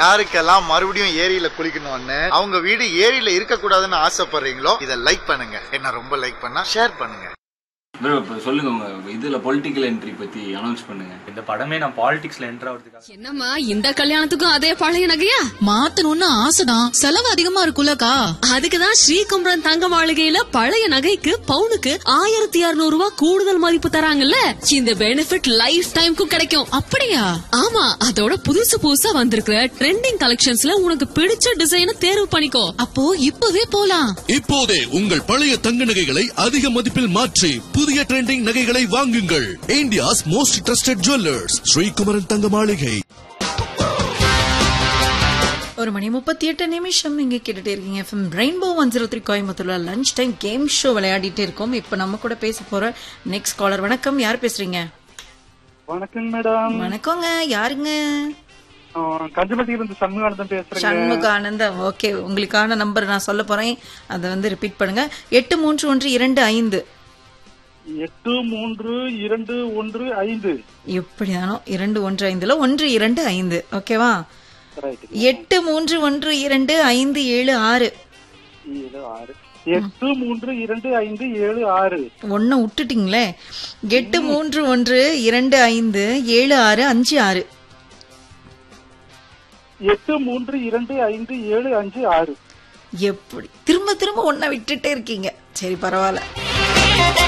யாருக்கெல்லாம் மறுபடியும் ஏரியில குளிக்கணும்னு அவங்க வீடு ஏரியில இருக்க கூடாதுன்னு ஆசைப்படுறீங்களோ இதை லைக் பண்ணுங்க என்ன ரொம்ப லைக் பண்ணா ஷேர் பண்ணுங்க ப்ரோ இப்போ சொல்லுங்க உங்க இதுல பொலிட்டிக்கல் என்ட்ரி பத்தி அனௌன்ஸ் பண்ணுங்க இந்த படமே நான் பாலிடிக்ஸ்ல என்டர் ஆகிறதுக்காக என்னம்மா இந்த கல்யாணத்துக்கும் அதே பழைய நகையா மாத்தணும்னு ஆசைதான் செலவு அதிகமா இருக்குல்லக்கா அதுக்குதான் ஸ்ரீகுமரன் தங்க மாளிகையில பழைய நகைக்கு பவுனுக்கு ஆயிரத்தி இருநூறு ரூபாய் கூடுதல் மதிப்பு தராங்கல்ல இந்த பெனிஃபிட் லைஃப் டைம்க்கும் கிடைக்கும் அப்படியா ஆமா அதோட புதுசு புதுசா வந்திருக்கிற ட்ரெண்டிங் கலெக்ஷன்ஸ்ல உனக்கு பிடிச்ச டிசைனை தேர்வு பண்ணிக்கோ அப்போ இப்பவே போலாம் இப்போதே உங்கள் பழைய தங்க நகைகளை அதிக மதிப்பில் மாற்றி புதிய ட்ரெண்டிங் நகைகளை வாங்குங்கள் India's most trusted jewellers Sri Kumaran Thanga Maaligai ஒரு மணி முப்பத்தி எட்டு நிமிஷம் நீங்க கேட்டுட்டே இருக்கீங்க FM rainbow one zero three கோயம்புத்தூர்ல லஞ்ச் டைம் கேம் ஷோ விளையாடிட்டே இருக்கோம் இப்போ நம்ம கூட பேச போற நெக்ஸ்ட் காலர் வணக்கம் யார் பேசுறீங்க வணக்கம் மேடம் வணக்கங்க யாருங்க கஞ்சமட்டியில இருந்து சண்முகானந்தம் பேசுறேன் சண்முக ஆனந்தம் ஓகே உங்களுக்கான நம்பர் நான் சொல்ல போறேன் அதை வந்து ரிப்பீட் பண்ணுங்க எட்டு மூன்று ஒன்று இரண்டு ஐந்து எட்டு மூன்று இரண்டு ஒன்று ஐந்து எப்படியானோ இரண்டு ஒன்று ஐந்துல ஒன்று இரண்டு ஐந்து ஓகேவா ரைட் எட்டு மூன்று ஒன்று இரண்டு ஐந்து ஏழு ஆறு ஏழு ஆறு எட்டு மூன்று இரண்டு ஐந்து ஏழு ஆறு ஒன்னு விட்டுட்டீங்களே எட்டு மூன்று ஒன்று இரண்டு ஐந்து ஏழு ஆறு அஞ்சு ஆறு எட்டு மூன்று இரண்டு ஐந்து ஏழு அஞ்சு ஆறு எப்படி திரும்ப திரும்ப ஒன்ன விட்டுட்டே இருக்கீங்க சரி பரவாயில்ல